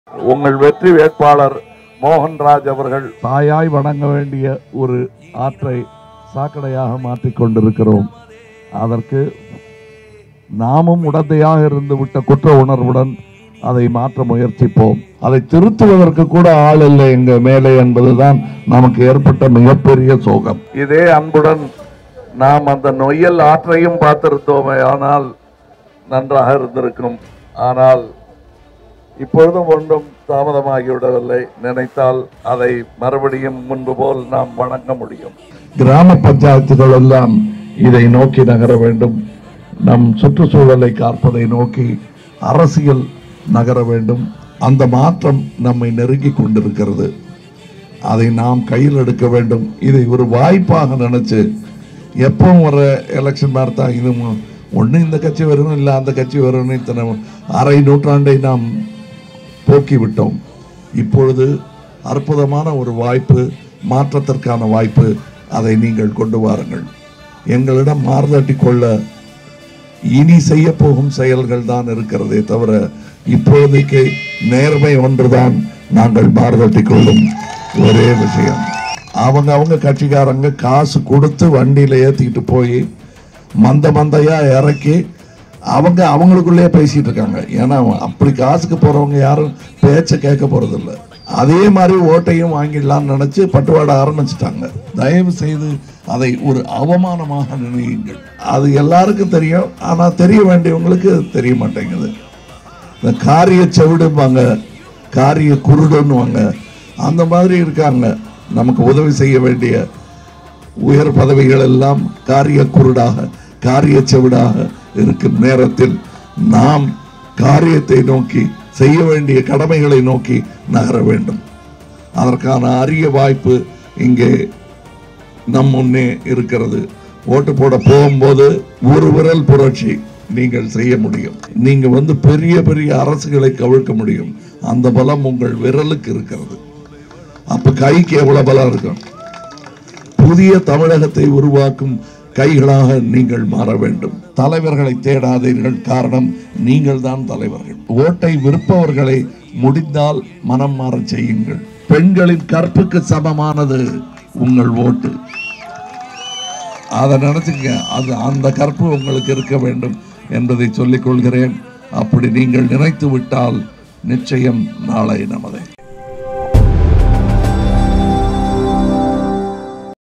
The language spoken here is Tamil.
உங்கள் வெற்றி வேட்பாளர் மோகன்ராஜ் அவர்கள் தாயாய் வணங்க வேண்டிய ஒரு ஆற்றை சாக்கடையாக மாற்றிக் கொண்டிருக்கிறோம் அதற்கு நாமும் உடந்தையாக இருந்து விட்ட குற்ற உணர்வுடன் அதை மாற்ற முயற்சிப்போம் அதை திருத்துவதற்கு கூட ஆள் இல்லை எங்க மேலே என்பதுதான் நமக்கு ஏற்பட்ட மிகப்பெரிய சோகம் இதே அன்புடன் நாம் அந்த நொய்யல் ஆற்றையும் பார்த்திருந்தோமே ஆனால் நன்றாக இருந்திருக்கும் ஆனால் இப்பொழுதும் ஒன்றும் தாமதமாகிவிடவில்லை நினைத்தால் அதை மறுபடியும் முன்பு போல் நாம் வணங்க முடியும் கிராம பஞ்சாயத்துகள் எல்லாம் இதை நோக்கி நகர வேண்டும் நம் சுற்றுச்சூழலை காப்பதை நோக்கி அரசியல் நகர வேண்டும் அந்த மாற்றம் நம்மை நெருங்கி கொண்டிருக்கிறது அதை நாம் கையில் எடுக்க வேண்டும் இதை ஒரு வாய்ப்பாக நினைச்சு எப்பவும் வர எலெக்ஷன் பார்த்தா இது ஒன்று இந்த கட்சி வரும் இல்லை அந்த கட்சி வரும்னு இத்தனை அரை நூற்றாண்டை நாம் போக்கி விட்டோம் இப்பொழுது அற்புதமான ஒரு வாய்ப்பு மாற்றத்திற்கான வாய்ப்பு அதை நீங்கள் கொண்டு வாருங்கள் எங்களிடம் மாறுதட்டி கொள்ள இனி செய்ய போகும் செயல்கள் தான் இருக்கிறதே தவிர இப்போதைக்கு நேர்மை ஒன்றுதான் நாங்கள் மாறுதட்டி கொள்ளும் ஒரே விஷயம் அவங்க அவங்க கட்சிக்காரங்க காசு கொடுத்து வண்டியில ஏத்திக்கிட்டு போய் மந்த மந்தையா இறக்கி அவங்க அவங்களுக்குள்ளே பேசிட்டு இருக்காங்க ஏன்னா அப்படி காசுக்கு போறவங்க யாரும் பேச்ச கேட்க போறதில்ல அதே மாதிரி ஓட்டையும் வாங்கிடலாம்னு நினைச்சு பட்டுவாட ஆரம்பிச்சிட்டாங்க தயவு செய்து அதை ஒரு அவமானமாக நினையுங்கள் அது எல்லாருக்கும் தெரியும் ஆனா தெரிய வேண்டியவங்களுக்கு தெரிய மாட்டேங்குது இந்த காரிய செவிடும்பாங்க காரிய குருடுன்னுவாங்க அந்த மாதிரி இருக்காங்க நமக்கு உதவி செய்ய வேண்டிய உயர் பதவிகள் எல்லாம் காரிய குருடாக காரிய செவிடாக இருக்கும் நேரத்தில் நாம் காரியத்தை நோக்கி செய்ய வேண்டிய கடமைகளை நோக்கி நகர வேண்டும் அதற்கான அரிய வாய்ப்பு இங்கே நம் முன்னே இருக்கிறது ஓட்டு போட போகும்போது ஒரு விரல் புரட்சி நீங்கள் செய்ய முடியும் நீங்க வந்து பெரிய பெரிய அரசுகளை கவிழ்க்க முடியும் அந்த பலம் உங்கள் விரலுக்கு இருக்கிறது அப்ப கைக்கு எவ்வளவு பலம் இருக்கும் புதிய தமிழகத்தை உருவாக்கும் கைகளாக நீங்கள் மாற வேண்டும் தலைவர்களை தேடாதீர்கள் காரணம் நீங்கள் தான் தலைவர்கள் ஓட்டை விற்பவர்களை முடிந்தால் மனம் மாறச் செய்யுங்கள் பெண்களின் கற்புக்கு சமமானது உங்கள் ஓட்டு அதை நினைச்சுங்க அது அந்த கற்பு உங்களுக்கு இருக்க வேண்டும் என்பதை சொல்லிக் கொள்கிறேன் அப்படி நீங்கள் நினைத்து விட்டால் நிச்சயம் நாளை நமதே